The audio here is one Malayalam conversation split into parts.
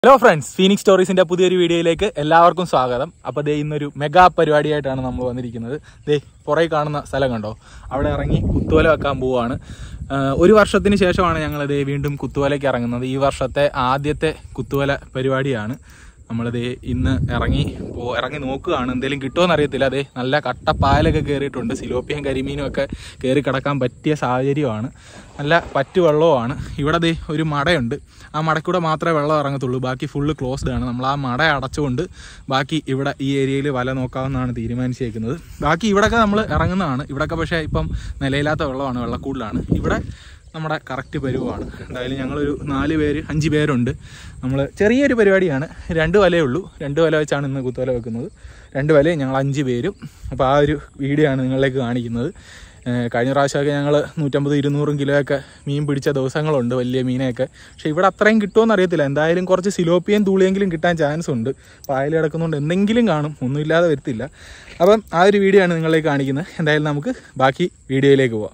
ഹലോ ഫ്രണ്ട്സ് ഫീനിക്സ് സ്റ്റോറീസിന്റെ പുതിയൊരു വീഡിയോയിലേക്ക് എല്ലാവർക്കും സ്വാഗതം അപ്പോൾ ദേ ഇന്നൊരു മെഗാ പരിപാടിയായിട്ടാണ് നമ്മൾ വന്നിരിക്കുന്നത് ദേ പുറകെ കാണുന്ന സ്ഥലം കണ്ടോ അവിടെ ഇറങ്ങി കുത്തുവല വെക്കാൻ പോവുകയാണ് ആഹ് ഒരു വർഷത്തിന് ശേഷമാണ് ഞങ്ങൾ ദേ വീണ്ടും കുത്തുവലയ്ക്ക് ഇറങ്ങുന്നത് ഈ വർഷത്തെ ആദ്യത്തെ കുത്തുവല പരിപാടിയാണ് നമ്മളിത് ഇന്ന് ഇറങ്ങി പോ ഇറങ്ങി നോക്കുകയാണ് എന്തെങ്കിലും കിട്ടുമോന്ന് അറിയത്തില്ല അതെ നല്ല കട്ടപ്പായലൊക്കെ കയറിയിട്ടുണ്ട് സിലോപ്പിയും കരിമീനും ഒക്കെ കയറി കിടക്കാൻ പറ്റിയ സാഹചര്യമാണ് നല്ല പറ്റു വെള്ളവുമാണ് ഇവിടെ ദേ ഒരു മടയുണ്ട് ആ മടക്കൂടെ മാത്രമേ വെള്ളം ഇറങ്ങത്തുള്ളൂ ബാക്കി ഫുള്ള് ക്ലോസ്ഡ് ആണ് നമ്മൾ ആ മട അടച്ചുകൊണ്ട് ബാക്കി ഇവിടെ ഈ ഏരിയയിൽ വല നോക്കാമെന്നാണ് തീരുമാനിച്ചേക്കുന്നത് ബാക്കി ഇവിടെയൊക്കെ നമ്മൾ ഇറങ്ങുന്നതാണ് ഇവിടെയൊക്കെ പക്ഷേ ഇപ്പം നിലയില്ലാത്ത വെള്ളമാണ് വെള്ളക്കൂടിലാണ് ഇവിടെ നമ്മുടെ കറക്റ്റ് പരുവമാണ് എന്തായാലും ഞങ്ങളൊരു നാല് പേര് അഞ്ച് പേരുണ്ട് നമ്മൾ ചെറിയൊരു പരിപാടിയാണ് രണ്ട് വലയേ ഉള്ളൂ രണ്ട് വല വെച്ചാണ് ഇന്ന് കുത്തുവല വെക്കുന്നത് രണ്ട് വലയും ഞങ്ങൾ അഞ്ച് പേരും അപ്പോൾ ആ ഒരു വീഡിയോ ആണ് നിങ്ങളിലേക്ക് കാണിക്കുന്നത് ഏഹ് കഴിഞ്ഞ പ്രാവശ്യമൊക്കെ ഞങ്ങൾ നൂറ്റമ്പത് ഇരുന്നൂറും കിലോയൊക്കെ മീൻ പിടിച്ച ദിവസങ്ങളുണ്ട് വലിയ മീനെയൊക്കെ പക്ഷേ ഇവിടെ അത്രയും കിട്ടുമോയെന്ന് അറിയത്തില്ല എന്തായാലും കുറച്ച് സിലോപ്പിയും തൂളിയെങ്കിലും കിട്ടാൻ ചാൻസ് ഉണ്ട് പായൽ കിടക്കുന്നതുകൊണ്ട് എന്തെങ്കിലും കാണും ഒന്നുമില്ലാതെ വരത്തില്ല അപ്പം ആ ഒരു വീഡിയോ ആണ് നിങ്ങളിലേക്ക് കാണിക്കുന്നത് എന്തായാലും നമുക്ക് ബാക്കി വീഡിയോയിലേക്ക് പോവാം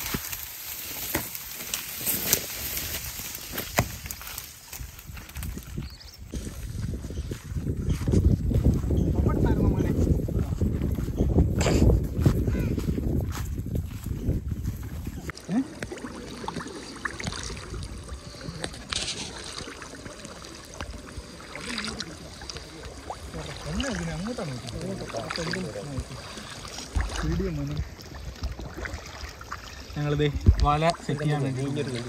ഞങ്ങളിത് വല സെറ്റ് ചെയ്യാൻ വേണ്ടി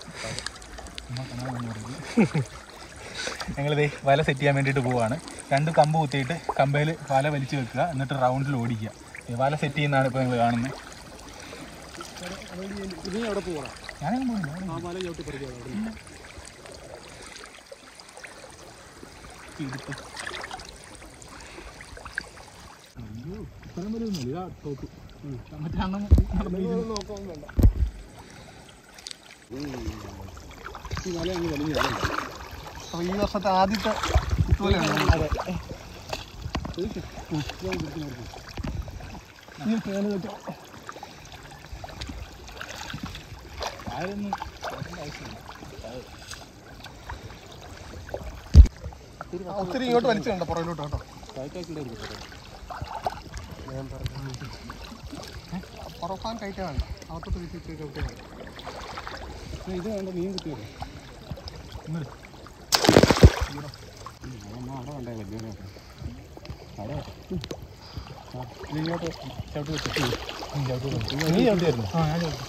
ഞങ്ങളിത് വല സെറ്റ് ചെയ്യാൻ വേണ്ടിയിട്ട് പോവാണ് രണ്ട് കമ്പ് കുത്തിയിട്ട് കമ്പയിൽ വല വലിച്ചു വെക്കുക എന്നിട്ട് റൗണ്ടിൽ ഓടിക്കുക ഈ വല സെറ്റ് ചെയ്യുന്നതാണ് ഇപ്പോൾ നിങ്ങൾ കാണുന്നത് ഞാനങ്ങ് പോകുന്നു എടുത്ത് അയ്യോ ഇത്രയും വലുതൊന്നുമില്ല ഇതാ തോക്ക് മറ്റേ അണ്ണം നടന്നിരിക്കുന്നു. അപ്പൊ ഈ വർഷത്തെ ആദ്യത്തെ കുത്തുവലയാണ് അതെ ഈ ഫാന് വെച്ചോ. ആരൊന്നും നോക്കേണ്ട ആവശ്യമില്ല ആ, ഒത്തിരി ഇങ്ങോട്ട് വലിച്ചിട്ടുണ്ട് പുറകിലോട്ട് കേട്ടോ പുറക്കാൻ കയറ്റാണ് അകത്തോട്ട് വീട്ടിൽ കയറ്റാണ് ഇത് വേണ്ട മീൻ കുത്തിയത് ഇങ്ങോട്ട് ചവിട്ടി വെച്ചിട്ട് നീ ചവിട്ടിയായിരുന്നു ആ ഞാൻ ചവിട്ടി.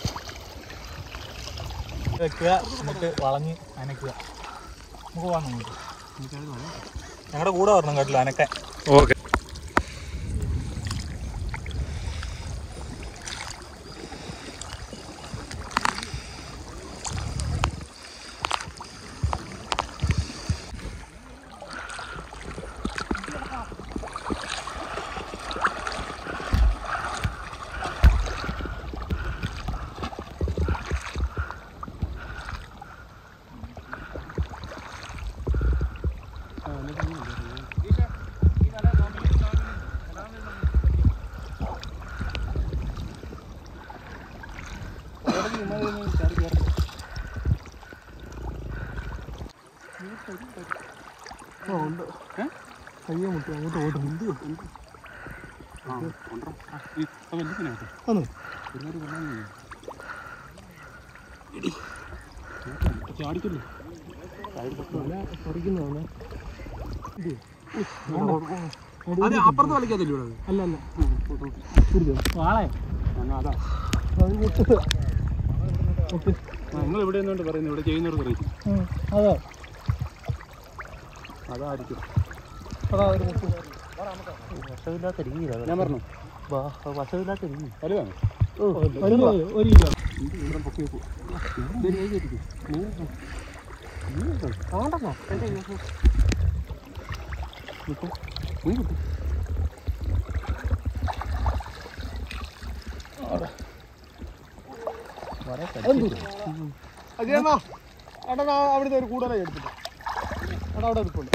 വെക്കുക എന്നിട്ട് വളഞ്ഞ് അനക്കുക നമുക്ക് പോകാൻ നമുക്ക് ഞങ്ങളുടെ കൂടെ വരണം കേട്ടില്ല അനക്കാൻ ഓക്കെ ആ ഉണ്ട് കയ്യെ മുട്ടി അങ്ങോട്ട് ഓടും എന്ത് ആണോ വല പറിക്കുന്നതാണ് ഇത് അപ്പുറത്ത് കളിക്കാത്തില്ല ഇവിടെ അല്ല അല്ല പിടിച്ചോ വാളെ അതാ അത് മുട്ട് മുട്ട് നിങ്ങൾ ഇവിടെ നിന്നുകൊണ്ട് പറയുന്നത് ഇവിടെ ചെയ്യുന്നവർക്ക് അറിയില്ല ഉം, അതാ അതായിരിക്കും അതാ ഒരു മുട്ട് വശമില്ലാത്ത രീതിയിലാണ് ഞാൻ പറഞ്ഞു വശമില്ലാത്ത രീതി വലുതാണ് വരുന്നോ ഒരു കിലോ ഇവിടെ പൊക്കി വെക്കൂ ആണ്ടെന്നോ നീ കിട്ടും അജയണ്ണാ എടാ അവിടുത്തെ ഒരു കൂടുതലായി എടുത്തിട്ട് എടാ അവിടെ എടുപ്പുണ്ട്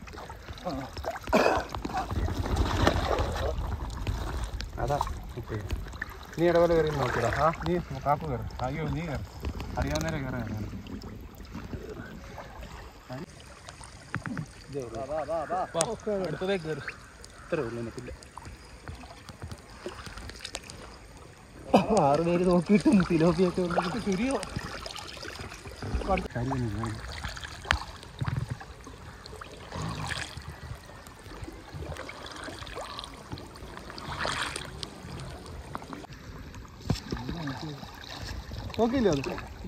അതാ നീ ഇടപോലെ കയറി നോക്കിയടാ ആ നീ കാപ്പ് കയറി അയ്യോ നീ കയറി അറിയാവുന്നേരെ കയറാൻ അടുത്തതേ കയറി ഇത്ര ഉള്ളൂ എനിക്കില്ല ആറ് പേര് നോക്കിയിട്ടും തിലോപ്പിയൊക്കെ ഉണ്ടെങ്കിൽ ചുരിയോ നോക്കിയില്ലേ അത്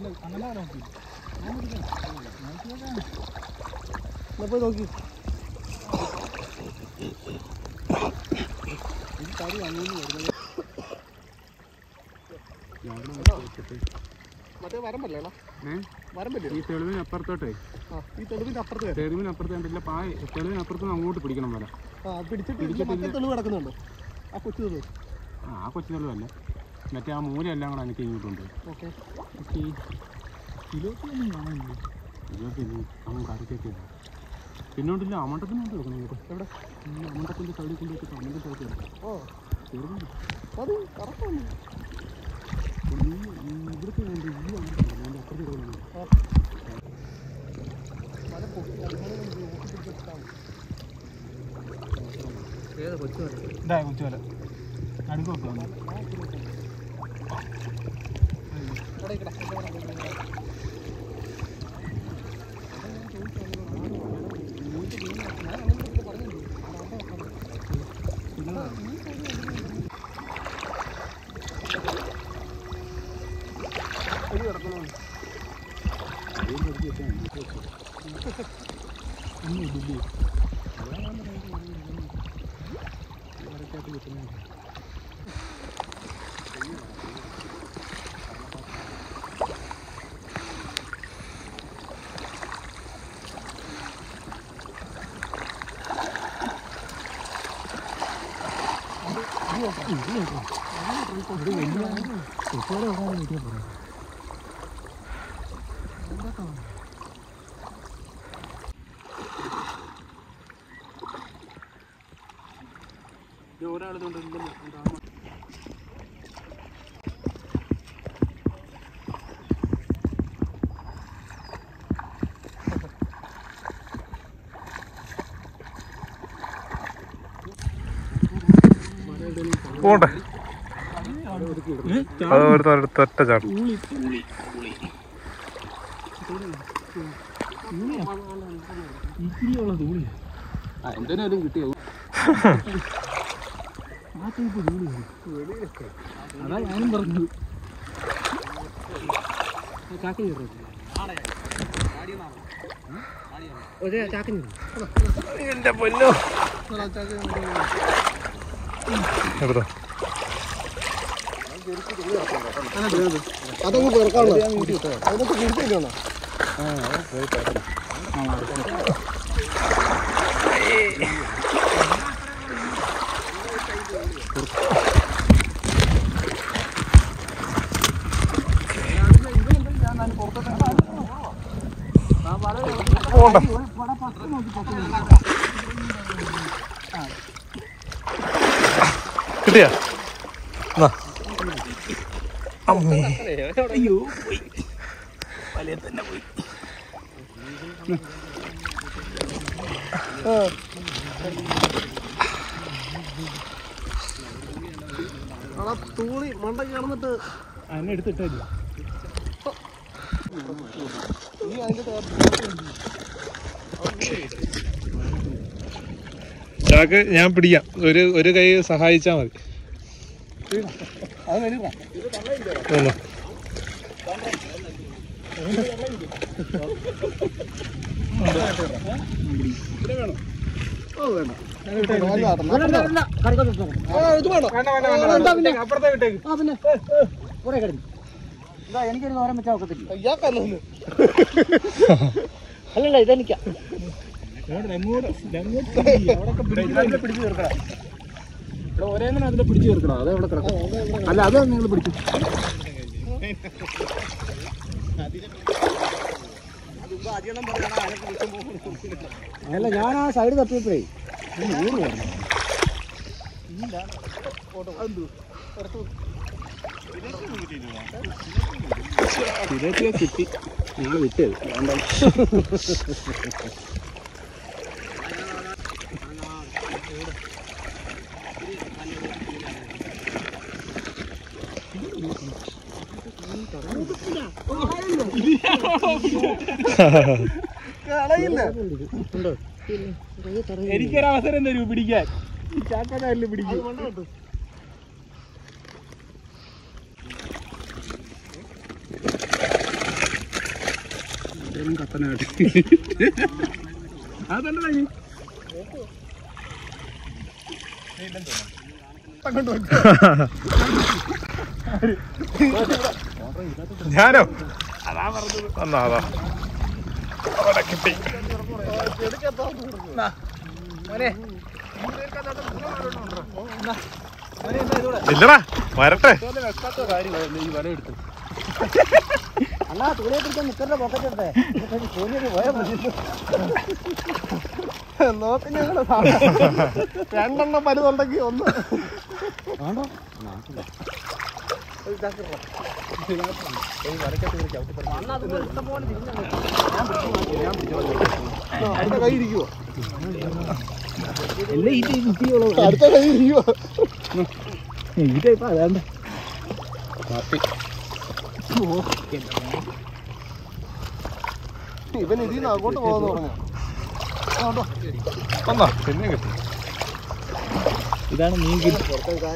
എന്നാ പോയി നോക്കി മറ്റേ വരമ്പല്ലേ വരമ്പല്ലേ ഈ തെളിവിന് അപ്പുറത്തോട്ടേ ആ ഈ തെളിവിന്റെ അപ്പുറത്ത് വരാം തെളിവിന് അപ്പുറത്ത് കണ്ടില്ല പായ തെളിവിന് അപ്പുറത്ത് അങ്ങോട്ട് പിടിക്കണം വല ആ പിടിച്ചിട്ട് ഇതിന്റെ മറ്റേ തെളിവ് കിടക്കുന്നുണ്ടോ ആ കൊച്ചു തെളിവ് ആ ആ കൊച്ചു തെളിവല്ല മറ്റേ ആ മൂല എല്ലാം കൂടെ എനിക്ക് ഇങ്ങോട്ടുണ്ട് ഓക്കെ കിലോപ്പിയൊന്നും കാണാനില്ല ഇതൊക്കെ ഇനി അവൻ കരക്കൊക്കെ പിന്നോട്ടില്ല അമണ്ടത്തിനോട്ട് വെക്കണം കേട്ടോ എവിടെ ഈ അമണ്ടത്തിൻ്റെ സൈഡിൽ കൊണ്ട് വെച്ചിട്ട് അമണ്ടം ചോദിക്കണം ഓ മതി കറക്റ്റാണ് ഇവിടുത്തെ വേണ്ടി ഈ അമണ്ടം അതിൻ്റെ അപ്പുറത്ത് കിടക്കണം ഇതാ കൊച്ചുവല അടുക്കൊക്കെ വന്നു പോണ്ടേ അത് ഒരു തൊറ്റ ചാട്ടം ആ എന്തിനാലും കിട്ടിയോ അതാ ഞാനും പറഞ്ഞത് എന്റെ പൊന്നോ എടുത്തോ അതങ്ങ് പേർക്കാണല്ലോ അതിനകത്ത് കുടിച്ചില്ലോ പോണ്ട കിട്ടിയാ എന്നാ. അമ്മേ അയ്യോ പോയി വലയെ തന്നെ പോയി ആ തൂളി മണ്ട കിടന്നിട്ട് അതിനെ എടുത്തിട്ടില്ല നീ അതിന്റെ ചാക്ക് ഞാൻ പിടിക്കാം ഒരു ഒരു കൈ സഹായിച്ചാ മതി അത് വരിക ഒന്ന്. ഇത് വേണം അപ്പുറത്തെ വിട്ടേക്ക് എനിക്കൊരു ദോരം വെച്ചാൽ ഒക്കത്തില്ല ഇയാൾക്കന്നു അല്ലല്ല ഇതെനിക്കാ പിടിച്ചു തീർക്കണം ഇവിടെ ഒരേ അതിൽ പിടിച്ചു തീർക്കണം അത് അവിടെ കിടക്കണം അല്ല അത് നിങ്ങൾ പിടിച്ചു അല്ല ഞാൻ ആ സൈഡ് തപ്പിയപ്പോഴേ ഇതൊക്കെ കിട്ടി ഞങ്ങൾ വിട്ടത് കളയില്ല എനിക്കൊരു അവസരം തരൂ പിടിക്കാൻ ചാക്കനാലിൽ പിടിക്കും അതല്ല ഞാനോ അതാ പറഞ്ഞത് വന്നോ അതാ അവിടെ കിട്ടി ഇല്ലടാ വരട്ടെ അണ്ണാ തുണിയെ പിടിക്കാൻ നിക്കറിന്റെ പോക്കറ്റ് എടുത്തേ തോന്നിയത് പോയാൽ മതി നോക്ക് ഞങ്ങള് രണ്ടെണ്ണം പലുതുണ്ടെങ്കിൽ ഒന്ന് അടുത്ത കൈ ഇരിക്കുവോ അടുത്ത കൈ ഇരിക്കുവോ ഇവൻ ഇതിൽ നിന്ന് അങ്ങോട്ട് പോകാന്ന് പറഞ്ഞു വന്നോ പിന്നെ കിട്ടി ഇതാണ് മീൻ കിട്ടി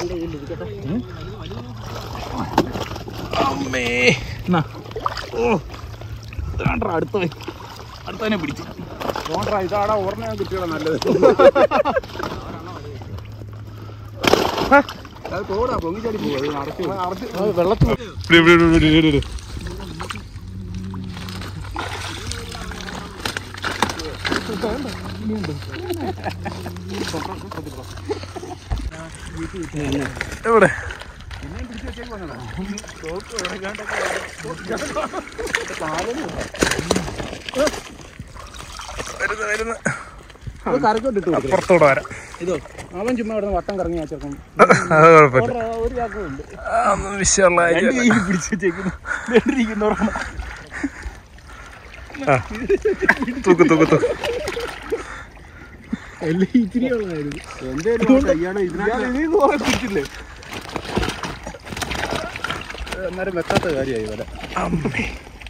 അമ്മേ എന്നാ. ഓ ഇതാണ്ടാ അടുത്ത പോയി അടുത്തവനെ പിടിച്ചു ഇതാടാ ഓർമ്മ കിട്ടിയോ നല്ലത് അത് തോടാ പൊങ്ങിച്ചാടി പോകും അടച്ചു വെള്ളത്തിൽ ഇവിടെ, ഇവിടെ, ഇവിടെ, ഇവിടെ, ഇവിടെ, ഇവിടെ. എവിടെ വരുന്നു വരുന്നു കറക്കോട്ടിട്ട് പുറത്തോടെ വരാം ഇതോ അവൻ ചുമ്മാ ഇവിടെ വട്ടം കറങ്ങി വെച്ചേക്കും അത് കുഴപ്പമില്ല ഒരു ചാക്കുണ്ട് അതൊന്നും വിഷയമുള്ള രണ്ട് കാര്യമല്ല. കയ്യിൽ പിടിച്ചു വെച്ചേക്കുന്നു രണ്ടിരിക്കുന്നവരാണ് ആ. തൂക്ക് തൂക്ക് തൂക്ക് എല്ലാം ഇത്തിരി ഉള്ളതായിരുന്നു എന്തേലും ഇയാള് ഇതിനകത്ത് ഇതിൽ കുറെ പിടിച്ചില്ലേ അന്നേരം വെക്കാത്ത കാര്യമായി വല അമ്മേ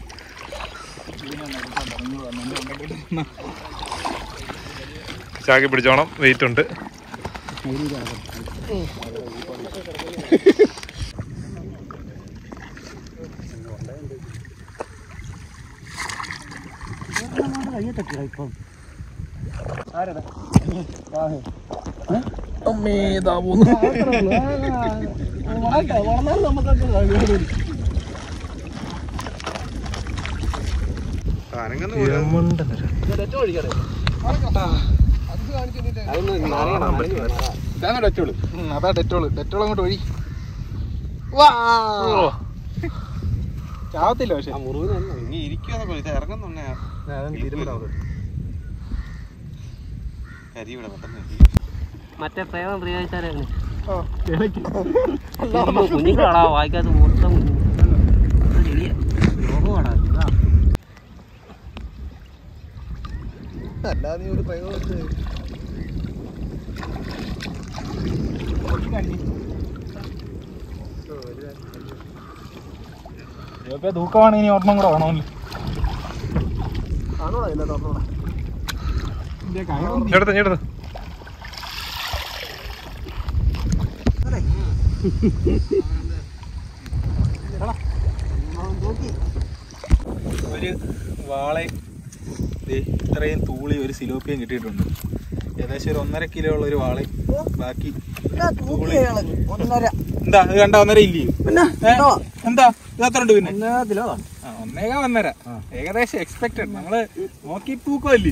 ചാക്കി പിടിച്ചോണം വെയിറ്റ് ഉണ്ട് ഇപ്പം അമ്മേ ഇതാ പോന്നു വളർന്നാൽ നമുക്കൊക്കെ കഴിയും. ഇതാണ് ഡച്ചോള് ഉം, അതാ ഡെറ്റോള് ഡെറ്റോൾ അങ്ങോട്ട് ഒഴി ചാവത്തില്ല പക്ഷെ ഇനി ഇരിക്കുവാന്നൊക്കെ ഇത് ഇറങ്ങുന്നുണ്ടെ കരി ഇവിടെ പെട്ടെന്ന് മറ്റേ പ്രേമം പ്രയോഗിച്ചാലാണ് കുഞ്ഞുങ്ങളാടാ വായിക്കാത്ത മൊത്തം അല്ലാതെ നീ ഒരു പ്രയോഗം ഇതൊക്കെ തൂക്കമാണ് ഇനി ഒരെണ്ണം കൂടെ വേണമല്ലോ ആണോടാ ഇല്ല തുറന്നോടാ എടുത്ത് എടുത്ത് ഒരു വാളയും ദേ ഇത്രയും തൂളി ഒരു സിലോപ്പിയും കിട്ടിയിട്ടുണ്ട് ഏകദേശം ഒരു ഒന്നര കിലോ ഉള്ള ഒരു വാളയും ബാക്കി തൂളി ഒന്നര എന്താ ഇത് കണ്ട ഒന്നര ഇല്ലേ പിന്നെ ഏ? എന്താ ഇത് എത്ര ഉണ്ട് പിന്നെ ഒന്നര കിലോ ആ, ഒന്നേകാ ഒന്നര ഏകദേശം എക്സ്പെക്ടഡ് നമ്മള് നോക്കി തൂക്കമല്ലേ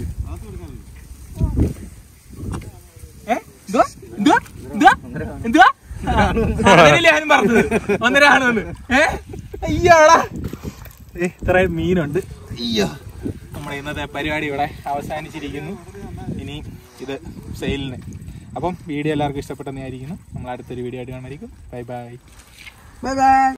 ഏ? എന്തുവാ? എന്തുവാ? എന്തുവാ? എന്തുവാ? ആ, അങ്ങനെയല്ലേ ഞാനും പറഞ്ഞത് ഒന്നര ആണെന്ന് ഏ അയ്യാടാ ഏ, ഇത്രയും മീനുണ്ട് അയ്യോ നമ്മുടെ ഇന്നത്തെ പരിപാടി ഇവിടെ അവസാനിച്ചിരിക്കുന്നു ഇനി ഇത് സെയിലിന് അപ്പം വീഡിയോ എല്ലാവർക്കും ഇഷ്ടപ്പെട്ടെന്ന് വിചാരിക്കുന്നു നമ്മൾ അടുത്തൊരു വീഡിയോ ആയിട്ട് കാണായിരിക്കും ബൈ ബൈ ബൈ ബൈ